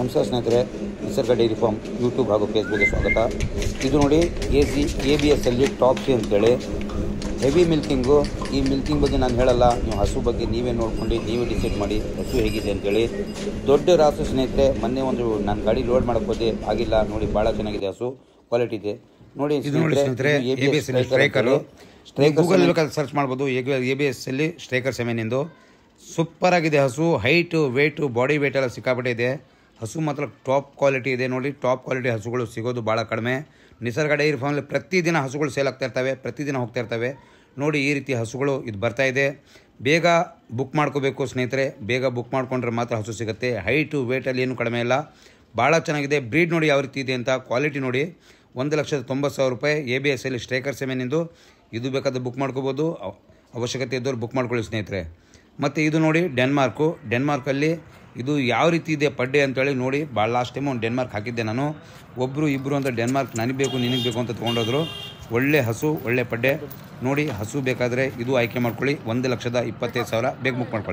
ನಮಸ್ಕಾರ ಸ್ನೇಹಿತರೆ ನಿಸರ್ಗ ಡೈರಿ ಫಾರ್ಮ್ ಯೂಟ್ಯೂಬ್ ಹಾಗೂ ಫೇಸ್ಬುಕ್ಗೆ ಸ್ವಾಗತ ಇದು ನೋಡಿ A C A B S ಅಲ್ಲಿ ಟಾಪ್ ಸಿ ಅಂತೇಳಿ ಹೆವಿ ಮಿಲ್ಕಿಂಗು ಈ ಮಿಲ್ಕಿಂಗ್ ಬಗ್ಗೆ ನಾನು ಹೇಳಲ್ಲ ನೀವು ಹಸು ಬಗ್ಗೆ ನೀವೇ ನೋಡ್ಕೊಂಡು ನೀವೇ ಡಿಸೈಡ್ ಮಾಡಿ ಹಸು ಹೇಗಿದೆ ಅಂತೇಳಿ ದೊಡ್ಡ ರಾಸು ಸ್ನೇಹಿತರೆ ಮೊನ್ನೆ ಒಂದು ನಾನು ಗಾಡಿ ಲೋಡ್ ಮಾಡಕ್ಕೆ ಹೋದೆ ಆಗಿಲ್ಲ ನೋಡಿ ಭಾಳ ಚೆನ್ನಾಗಿದೆ ಹಸು ಕ್ವಾಲಿಟಿ ಇದೆ ನೋಡಿ ಇದು ನೋಡಿ ಸ್ನೇಹಿತರೆ A B S striker Google ಬೇಕಾದ್ರೆ ಸರ್ಚ್ ಮಾಡ್ಬೋದು ಎ ಬಿ ಎಸ್ ಅಲ್ಲಿ ಸ್ಟ್ರೈಕರ್ ಸೆಮೆನಿಂದು ಸೂಪರ್ ಆಗಿದೆ ಹಸು ಹೈಟು ವೇಟು ಬಾಡಿ ವೇಟ್ ಎಲ್ಲ ಸಿಕ್ಕಾಪಟ್ಟೆ ಇದೆ ಹಸು ಮಾತ್ರ ಟಾಪ್ ಕ್ವಾಲಿಟಿ ಇದೆ ನೋಡಿ ಟಾಪ್ ಕ್ವಾಲಿಟಿ ಹಸುಗಳು ಸಿಗೋದು ಭಾಳ ಕಡಿಮೆ ನಿಸರ್ಗ ಡೈರಿ ಫಾರ್ಮಲ್ಲಿ ಪ್ರತಿದಿನ ಹಸುಗಳು ಸೇಲ್ ಆಗ್ತಾ ಇರ್ತವೆ ಪ್ರತಿದಿನ ಹೋಗ್ತಾ ಇರ್ತವೆ ನೋಡಿ ಈ ರೀತಿ ಹಸುಗಳು ಇದು ಬರ್ತಾ ಇದೆ ಬೇಗ ಬುಕ್ ಮಾಡ್ಕೋಬೇಕು ಸ್ನೇಹಿತರೆ ಬೇಗ ಬುಕ್ ಮಾಡ್ಕೊಂಡ್ರೆ ಮಾತ್ರ ಹಸು ಸಿಗುತ್ತೆ ಹೈಟು ವೇಟಲ್ಲಿ ಏನು ಕಡಿಮೆ ಇಲ್ಲ ಭಾಳ ಚೆನ್ನಾಗಿದೆ ಬ್ರೀಡ್ ನೋಡಿ ಯಾವ ರೀತಿ ಇದೆ ಅಂತ ಕ್ವಾಲಿಟಿ ನೋಡಿ ಒಂದು ಲಕ್ಷದ ತೊಂಬತ್ತು ಸಾವಿರ ರೂಪಾಯಿ ಎ ಬಿ ಎಸ್ ಅಲ್ಲಿ ಸ್ಟ್ರೈಕರ್ ಸೆಮೆನಿಂದು ಇದು ಬೇಕಾದ್ರೆ ಬುಕ್ ಮಾಡ್ಕೋಬೋದು ಅವ- ಅವಶ್ಯಕತೆ ಇದ್ದವ್ರು ಬುಕ್ ಮಾಡ್ಕೊಳ್ಳಿ ಸ್ನೇಹಿತರೆ ಮತ್ತು ಇದು ನೋಡಿ ಡೆನ್ಮಾರ್ಕು ಡೆನ್ಮಾರ್ಕಲ್ಲಿ ಇದು ಯಾವ ರೀತಿ ಇದೆ ಪಡ್ಡೆ ಅಂತೇಳಿ ನೋಡಿ ಭಾಳ ಲಾಸ್ಟ್ ಟೈಮ್ ಒಂದು ಡೆನ್ಮಾರ್ಕ್ ಹಾಕಿದ್ದೆ ನಾನು ಒಬ್ಬರು ಇಬ್ಬರು ಅಂತ ಡೆನ್ಮಾರ್ಕ್ ನನಗೆ ಬೇಕು ನಿನಗೆ ಬೇಕು ಅಂತ ತೊಗೊಂಡೋದ್ರು ಒಳ್ಳೆ ಹಸು ಒಳ್ಳೆ ಪಡ್ಡೆ ನೋಡಿ ಹಸು ಬೇಕಾದರೆ ಇದು ಆಯ್ಕೆ ಮಾಡ್ಕೊಳ್ಳಿ ಒಂದು ಲಕ್ಷದ ಇಪ್ಪತ್ತೈದು ಸಾವಿರ ಬೇಗ ಬುಕ್ ಮಾಡ್ಕೊಳ್ಳಿ